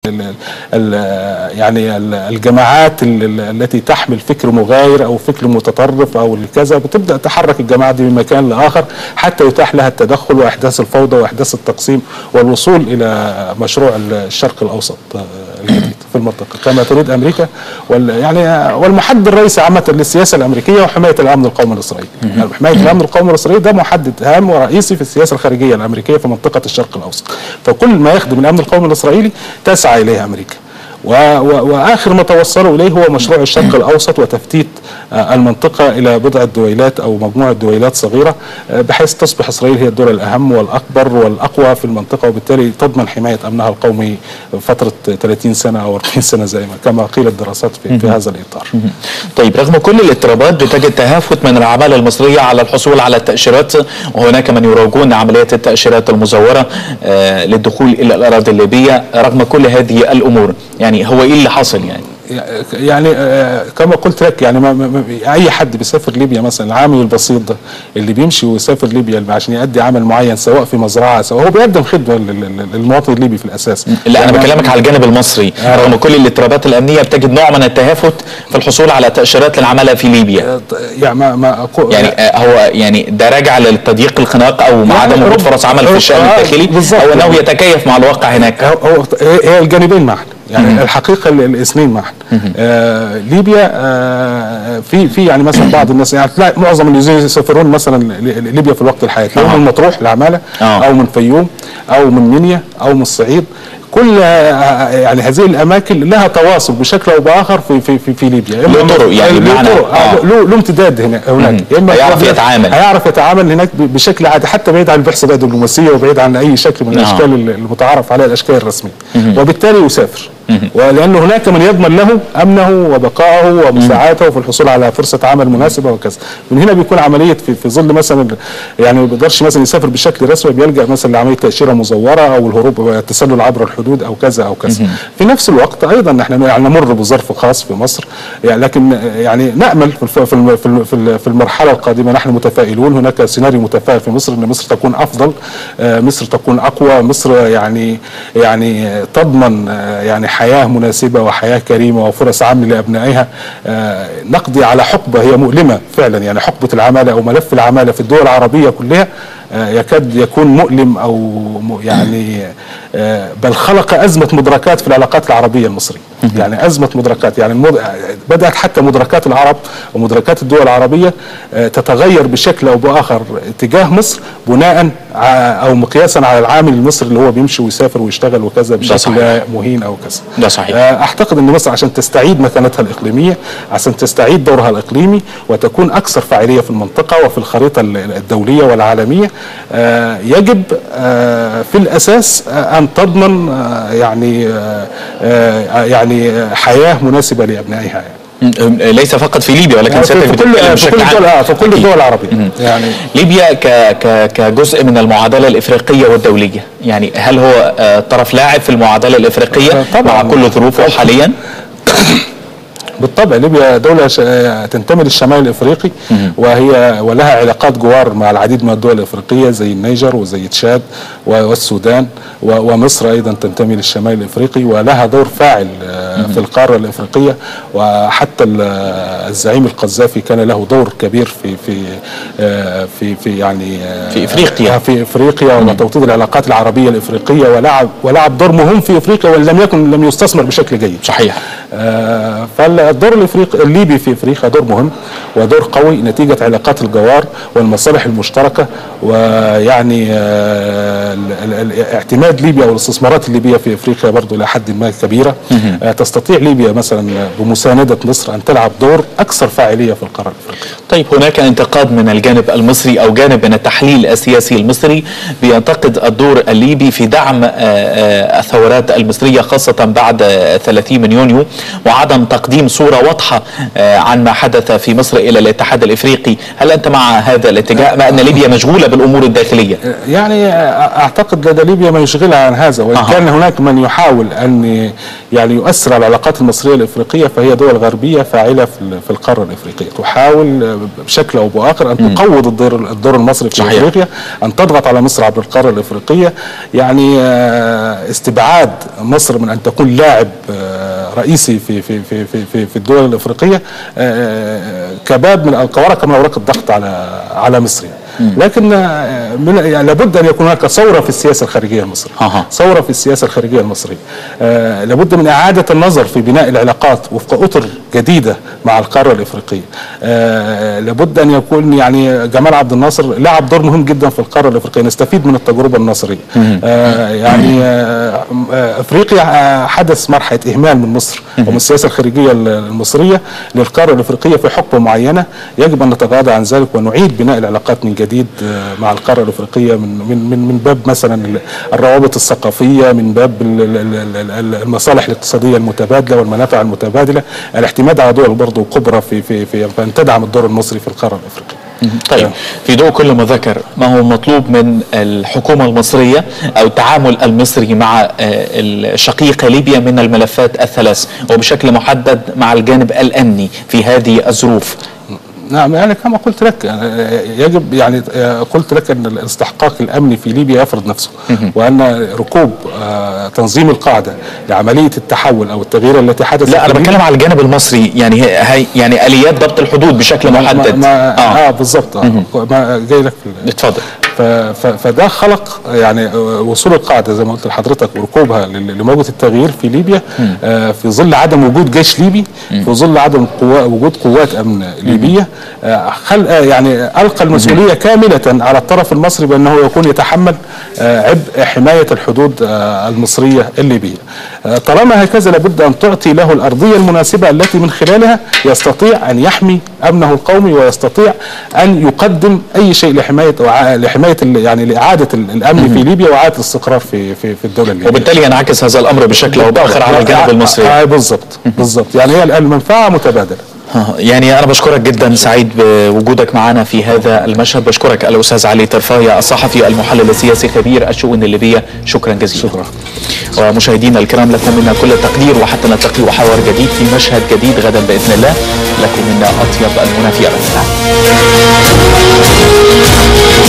ال ال يعني ال- الجماعات ال- ال- التي تحمل فكر مغاير او فكر متطرف او كذا بتبدا تحرك الجماعات دي من مكان لاخر حتى يتاح لها التدخل واحداث الفوضى واحداث التقسيم والوصول الى مشروع الشرق الاوسط آه، الجديد في المنطقه كما تريد امريكا وال يعني والمحدد الرئيسي عامه للسياسه الامريكيه وحمايه الامن القومي الاسرائيلي يعني حمايه الامن القومي الاسرائيلي ده محدد هام ورئيسي في السياسه الخارجيه الامريكيه في منطقه الشرق الاوسط فكل ما يخدم الامن القومي الاسرائيلي تسعى اليه امريكا و و واخر ما توصلوا اليه هو مشروع الشرق الاوسط وتفتيت آه، المنطقه الى بضعه دويلات او مجموعه دويلات صغيره آه، بحيث تصبح اسرائيل هي الدوله الاهم والاكبر والاقوى في المنطقه وبالتالي تضمن حمايه امنها القومي فتره 30 سنه او 40 سنه زي ما كما قيل الدراسات في, في هذا الاطار. طيب رغم كل الاضطرابات بتجد تهافت من العمالة المصرية على الحصول على التأشيرات وهناك من يروجون عملية التأشيرات المزورة آه، للدخول إلى الأراضي الليبية رغم كل هذه الأمور يعني هو إيه اللي حصل يعني يعني آه، كما قلت لك يعني ما ما ما- اي حد بيسافر ليبيا مثلا العامل البسيط ده اللي بيمشي ويسافر ليبيا عشان يؤدي عمل معين سواء في مزرعه سواء هو بيقدم خدمه لل- لل- للمواطن الليبي في الاساس لا أنا يعني بكلمك على الجانب المصري آه. رغم كل الاضطرابات الأمنية بتجد نوع من التهافت في الحصول على تأشيرات للعمالة في ليبيا آه، يعني ما ما أقول يعني آه، هو يعني ده راجع للتضييق الخناق او مع يعني عدم وجود رب- فرص عمل في الشأن آه، الداخلي بالظبط. او انه يتكيف مع الواقع هناك هو هو- هي هي الجانبين معا يعني الحقيقه ال- الاثنين معا آه ليبيا آه في في يعني مثلا بعض الناس يعني تلاقي معظم اللي يسافرون مثلا ل- ل- ليبيا في الوقت الحالي تلاقيهم آه. من مطروح العماله آه. او من فيوم او من منيا او من الصعيد كل آه، يعني هذه الاماكن لها تواصل بشكل او باخر في في في, في ليبيا له إما- طرق يعني له بمعنى- طرق، آه. آه. له له امتداد هنا هناك يا اما هيعرف يقدر- يتعامل. هيعرف يتعامل هناك ب- بشكل عادي حتى بعيد عن البحث بقى دبلوماسيه وبعيد عن اي شكل من نعم. الاشكال ال- المتعارف عليها الاشكال الرسميه وبالتالي يسافر ولان هناك من يضمن له امنه وبقائه ومساعدته في الحصول على فرصه عمل مناسبه وكذا من هنا بيكون عمليه في, في ظل مثلا ال- يعني ما بيقدرش مثلا يسافر بشكل رسمي بيلجا مثلا لعمليه تاشيره مزوره او الهروب والتسلل عبر الحدود او كذا او كذا في نفس الوقت ايضا احنا يعني نمر بظرف خاص في مصر يعني لكن يعني نامل في الف- في الم- في الم- في ال- في المرحله القادمه نحن متفائلون هناك سيناريو متفائل في مصر ان مصر تكون افضل آه، مصر تكون اقوى مصر يعني يعني آه، تضمن آه، يعني حياه مناسبه وحياه كريمه وفرص عمل لابنائها آه، نقضي على حقبه هي مؤلمه فعلا يعني حقبه العماله او ملف العماله في الدول العربيه كلها آه، يكاد يكون مؤلم او م- يعني آه، بل خلق ازمه مدركات في العلاقات العربيه المصريه يعني ازمه مدركات يعني المد... بدات حتى مدركات العرب ومدركات الدول العربيه آه، تتغير بشكل او باخر تجاه مصر بناء ع- او مقياسا على العامل المصري اللي هو بيمشي ويسافر ويشتغل وكذا بشكل صحيح. مهين او كذا ده صحيح. آه، اعتقد ان مصر عشان تستعيد مكانتها الاقليميه عشان تستعيد دورها الاقليمي وتكون اكثر فاعليه في المنطقه وفي الخريطه ال- الدوليه والعالميه آه، يجب آه، في الاساس آه، ان تضمن آه، يعني آه، آه، يعني آه، حياه مناسبه لابنائها يعني. م- ليس فقط في ليبيا ولكن في سيادتك في كل بتتكلم في كل بشكل عام الدول آه، في كل أكيد. الدول العربيه يعني ليبيا ك ك كجزء من المعادله الافريقيه والدوليه يعني هل هو آه، طرف لاعب في المعادله الافريقيه آه، طبعاً. مع كل ظروفه حاليا بالطبع ليبيا دولة ش- تنتمي للشمال الافريقي وهي ولها علاقات جوار مع العديد من الدول الافريقية زي النيجر وزي تشاد و- والسودان و- ومصر ايضا تنتمي للشمال الافريقي ولها دور فاعل آه، في القارة الافريقية وحتى ال- الزعيم القذافي كان له دور كبير في في آه، في في يعني آه، في إفريقيا. في افريقيا وتوطيد العلاقات العربية الافريقية ولعب ولعب دور مهم في افريقيا وان لم يكن لم يستثمر بشكل جيد صحيح آه، فالدور الافريقي الليبي في افريقيا دور مهم ودور قوي نتيجه علاقات الجوار والمصالح المشتركه ويعني آه، ال- ال- ال- اعتماد ليبيا والاستثمارات الليبيه في افريقيا برضو الى حد ما كبيره آه، تستطيع ليبيا مثلا بمسانده مصر ان تلعب دور اكثر فاعليه في القاره الافريقيه. طيب هناك انتقاد من الجانب المصري او جانب من التحليل السياسي المصري بينتقد الدور الليبي في دعم آه، آه، الثورات المصريه خاصه بعد آه، 30 من يونيو وعدم تقديم صوره واضحه آه، عن ما حدث في مصر الى الاتحاد الافريقي، هل انت مع هذا الاتجاه مع ان ليبيا مشغوله بالامور الداخليه؟ يعني اعتقد لدى ليبيا ما يشغلها عن هذا وان أها. كان هناك من يحاول ان يعني يؤثر على العلاقات المصريه الافريقيه فهي دول غربيه فاعله في ال- في القاره الافريقيه تحاول آه، بشكل او باخر ان تقوض الدور الدور المصري في صحيح. افريقيا ان تضغط على مصر عبر القاره الافريقيه يعني آه، استبعاد مصر من ان تكون لاعب آه، رئيسي في في في في في, في الدول الافريقيه آه، كباب من كورقه من اوراق الضغط على على مصر يعني. لكن آه، من يعني لابد ان يكون هناك ثوره في السياسه الخارجيه المصريه أها. ثوره في السياسه الخارجيه المصريه آه لابد من اعاده النظر في بناء العلاقات وفق اطر جديده مع القاره الافريقيه آه لابد ان يكون يعني جمال عبد الناصر لعب دور مهم جدا في القاره الافريقيه نستفيد من التجربه النصريه آه يعني آه آه افريقيا آه حدث مرحله اهمال من مصر ومن السياسه الخارجيه المصريه للقاره الافريقيه في حقبه معينه يجب ان نتغاضى عن ذلك ونعيد بناء العلاقات من جديد آه، مع القاره الافريقيه من من من من باب مثلا ال- الروابط الثقافيه من باب ال- ال- ال- ال- ال- المصالح الاقتصاديه المتبادله والمنافع المتبادله الاعتماد على دول برضه كبرى في في في ان تدعم الدور المصري في القاره الافريقيه طيب في ضوء كل ما ذكر ما هو مطلوب من الحكومة المصرية أو التعامل المصري مع آه، الشقيقة ليبيا من الملفات الثلاث وبشكل محدد مع الجانب الأمني في هذه الظروف نعم يعني كما قلت لك آه، يجب يعني آه، قلت لك ان الاستحقاق الامني في ليبيا يفرض نفسه وان ركوب آه، تنظيم القاعده لعمليه التحول او التغيير التي حدثت لا أنا في ليبيا بتكلم على الجانب المصري يعني هي هي- يعني آليات ضبط الحدود بشكل ما- محدد ما اه, آه. آه بالظبط آه. ما جاي لك في ال- اتفضل ف- ف- فده خلق يعني آه، وصول القاعده زي ما قلت لحضرتك وركوبها لل- لموجه التغيير في ليبيا آه، في ظل عدم وجود جيش ليبي في ظل عدم قوا وجود قوات امن ليبيه آه، خل آه، يعني القى المسؤوليه كامله على الطرف المصري بانه يكون يتحمل آه، عبء حمايه الحدود آه، المصريه الليبيه آه، طالما هكذا لابد ان تعطي له الارضيه المناسبه التي من خلالها يستطيع ان يحمي امنه القومي ويستطيع ان يقدم اي شيء لحمايه وع- لحمايه ال- يعني لاعاده ال- الامن في ليبيا واعاده الاستقرار في في في الدوله الليبيه وبالتالي ينعكس هذا الأمر بشكل أو بآخر على الجانب المصري آه، بالضبط بالضبط يعني هي المنفعه متبادله آه، يعني أنا بشكرك جدا سعيد بوجودك معنا في هذا المشهد بشكرك الأستاذ علي طرفاية الصحفي المحلل السياسي خبير الشؤون الليبية شكرا جزيلا شكرا ومشاهدينا الكرام لكم منا كل التقدير وحتى نلتقي وحوار جديد في مشهد جديد غدا بإذن الله لكم منا أطيب المنى في أمان الله